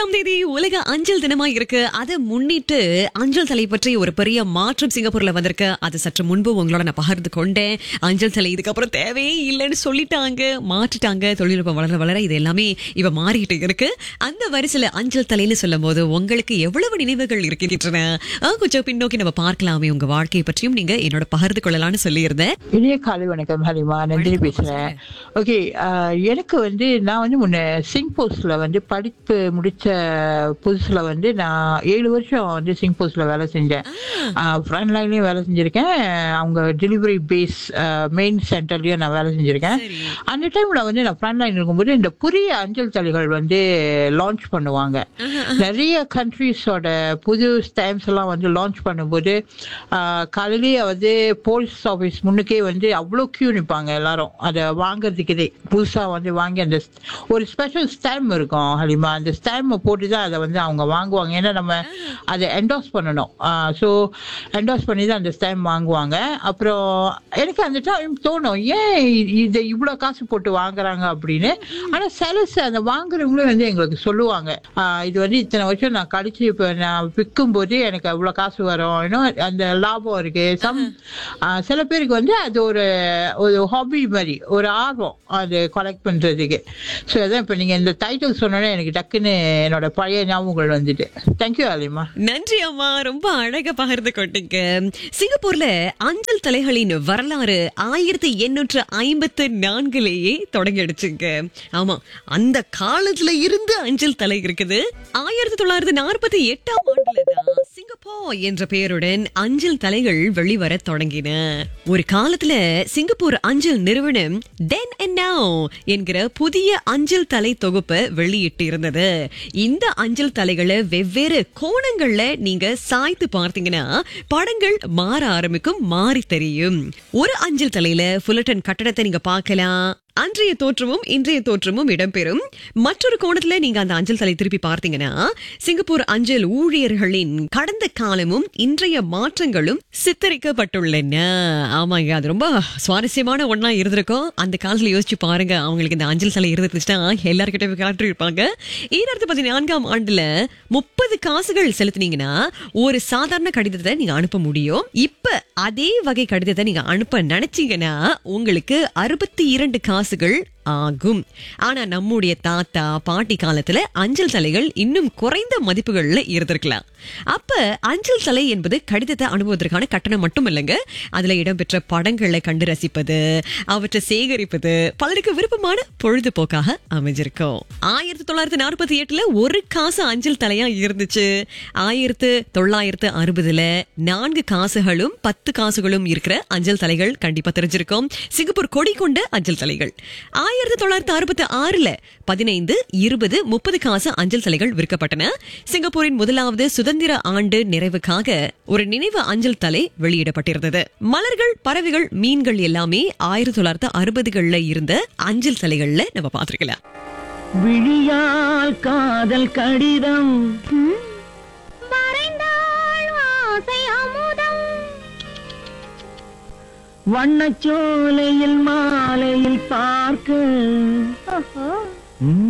பதினேழாம் தேதி உலக அஞ்சல் தினமா இருக்கு அதை முன்னிட்டு அஞ்சல் தலை பற்றி ஒரு பெரிய மாற்றம் சிங்கப்பூர்ல வந்திருக்கு அது சற்று முன்பு உங்களோட நான் பகிர்ந்து கொண்டேன் அஞ்சல் தலை இதுக்கப்புறம் தேவையே இல்லைன்னு சொல்லிட்டாங்க மாற்றிட்டாங்க தொழில்நுட்பம் வளர வளர இது எல்லாமே இப்ப மாறிட்டு இருக்கு அந்த வரிசையில அஞ்சல் தலைன்னு சொல்லும் போது உங்களுக்கு எவ்வளவு நினைவுகள் இருக்கின்றன ஆ, கொஞ்சம் பின்னோக்கி நம்ம பார்க்கலாமே உங்க வாழ்க்கையை பற்றியும் நீங்க என்னோட பகிர்ந்து கொள்ளலாம்னு சொல்லியிருந்தேன் இனிய காலை வணக்கம் ஹலிமா நந்தினி பேசுறேன் ஓகே எனக்கு வந்து நான் வந்து முன்ன சிங் போஸ்ட்ல வந்து படிப்பு முடிச்ச புதுசுல வந்து நான் ஏழு வருஷம் வந்து சிங் போஸ்ட்ல வேலை செஞ்சேன் ஃப்ரண்ட் லைன்லயும் வேலை செஞ்சிருக்கேன் அவங்க டெலிவரி பேஸ் மெயின் சென்டர்லயும் நான் வேலை செஞ்சிருக்கேன் சரி. அந்த டைம்ல வந்து நான் ஃப்ரண்ட் லைன் இருக்கும்போது இந்த புதிய அஞ்சல் தலைகள் வந்து லான்ச் பண்ணுவாங்க நிறைய கண்ட்ரீஸோட புது ஸ்டாம்ப்ஸ் எல்லாம் வந்து லான்ச் பண்ணும்போது ஆஹ், காலையிலேயே வந்து போஸ்ட் ஆஃபீஸ் முன்னுக்கே வந்து அவ்வளோ கியூ நிற்பாங்க எல்லாரும் அதை வாங்குறதுக்குதே புதுசாக வந்து வாங்கி அந்த st- ஒரு ஸ்பெஷல் ஸ்டாம்ப் இருக்கும் ஹலிமா அந்த ஸ்டாம்பை போட்டு தான் அதை வந்து அவங்க வாங்குவாங்க ஏன்னா நம்ம அதை என்டாஸ் பண்ணணும் ஸோ என்டாஸ் பண்ணி தான் அந்த ஸ்டாம்ப் வாங்குவாங்க அப்புறம் எனக்கு அந்த டைம் தோணும் ஏன் இ- இதை இவ்வளோ காசு போட்டு வாங்குறாங்க அப்படின்னு ஆனால் செலஸ் அந்த வாங்குறவங்களும் வந்து எங்களுக்கு சொல்லுவாங்க ஆஹ் இது வந்து இத்தனை வருஷம் நான் கழிச்சு இப்போ நான் விற்கும் போது எனக்கு அவ்வளோ காசு வரும் இன்னும் அந்த லாபம் இருக்கு சம் சில பேருக்கு வந்து அது ஒரு ஒரு ஹாபி மாதிரி ஒரு ஆர்வம் அது கலெக்ட் பண்ணுறதுக்கு ஸோ அதான் இப்போ நீங்கள் இந்த டைட்டில் சொன்னோன்னே எனக்கு டக்குன்னு என்னோட பழைய ஞாபகங்கள் வந்துட்டு தேங்க்யூ அலிமா நன்றி அம்மா ரொம்ப அழகா பகிர்ந்து கொண்டீங்க சிங்கப்பூர்ல அஞ்சல் தலைகளின் வரலாறு ஆயிரத்தி எண்ணூற்று ஐம்பத்து நான்குலேயே தொடங்கிடுச்சுங்க ஆமா அந்த காலத்துல இருந்து அஞ்சல் தலை இருக்குது ஆயிரத்தி தொள்ளாயிரத்தி நாற்பத்தி எட்டாம் ஆண்டுல தான் சிங்கப்பூர் என்ற பெயருடன் அஞ்சல் தலைகள் வெளிவர தொடங்கின ஒரு காலத்துல சிங்கப்பூர் அஞ்சல் நிறுவனம் தென் அண்ட் நவ் என்கிற புதிய அஞ்சல் தலை தொகுப்பை வெளியிட்டு இருந்தது இந்த அஞ்சல் தலைகளை வெவ்வேறு கோணங்கள்ல நீங்க சாய்த்து பார்த்தீங்கன்னா படங்கள் மாற ஆரம்பிக்கும் மாறி தெரியும் ஒரு அஞ்சல் தலையில புல்லட்டன் கட்டடத்தை நீங்க பார்க்கலாம் அன்றைய தோற்றமும் இன்றைய தோற்றமும் இடம்பெறும் மற்றொரு கோணத்துல நீங்க அந்த அஞ்சல் தலை திருப்பி பார்த்தீங்கன்னா சிங்கப்பூர் அஞ்சல் ஊழியர்களின் கடந்த காலமும் இன்றைய மாற்றங்களும் சித்தரிக்கப்பட்டுள்ளன ஆமாங்க அது ரொம்ப சுவாரஸ்யமான ஒண்ணா இருந்திருக்கும் அந்த காலத்துல யோசிச்சு பாருங்க அவங்களுக்கு இந்த அஞ்சல் தலை இருந்துச்சுன்னா எல்லார்கிட்ட போய் காட்டி இருப்பாங்க ஈராயிரத்தி பதினான்காம் ஆண்டுல முப்பது காசுகள் செலுத்தினீங்கன்னா ஒரு சாதாரண கடிதத்தை நீங்க அனுப்ப முடியும் இப்ப அதே வகை கடிதத்தை நீங்க அனுப்ப நினைச்சீங்கன்னா உங்களுக்கு அறுபத்தி இரண்டு காசுகள் ஆகும் ஆனா நம்முடைய தாத்தா பாட்டி காலத்துல அஞ்சல் தலைகள் இன்னும் குறைந்த மதிப்புகள்ல இருந்திருக்கலாம் அப்ப அஞ்சல் தலை என்பது கடிதத்தை அனுப்புவதற்கான கட்டணம் மட்டும் இல்லைங்க அதுல இடம்பெற்ற படங்களை கண்டு ரசிப்பது அவற்றை சேகரிப்பது பலருக்கு விருப்பமான பொழுதுபோக்காக அமைஞ்சிருக்கும் ஆயிரத்தி தொள்ளாயிரத்தி நாற்பத்தி எட்டுல ஒரு காசு அஞ்சல் தலையா இருந்துச்சு ஆயிரத்து தொள்ளாயிரத்து அறுபதுல நான்கு காசுகளும் பத்து காசுகளும் இருக்கிற அஞ்சல் தலைகள் கண்டிப்பா தெரிஞ்சிருக்கும் சிங்கப்பூர் கொடி கொண்ட அஞ்சல் தலைகள் ஆயிரத்தி தொள்ளாயிரத்தி அறுபத்தி ஆறுல பதினைந்து இருபது முப்பது காசு அஞ்சல் தலைகள் விற்கப்பட்டன சிங்கப்பூரின் முதலாவது சுதந்திர ஆண்டு நிறைவுக்காக ஒரு நினைவு அஞ்சல் தலை வெளியிடப்பட்டிருந்தது மலர்கள் பறவைகள் மீன்கள் எல்லாமே ஆயிரத்தி தொள்ளாயிரத்தி அறுபதுகள்ல இருந்த அஞ்சல் தலைகள்ல நம்ம பார்த்திருக்கலாம் விழியால் காதல் கடிதம் வரைந்தாள் ஆசை அமுதம் வண்ணச்சோலையில் மாலையில் பார்க்க ஓஹோ ம்.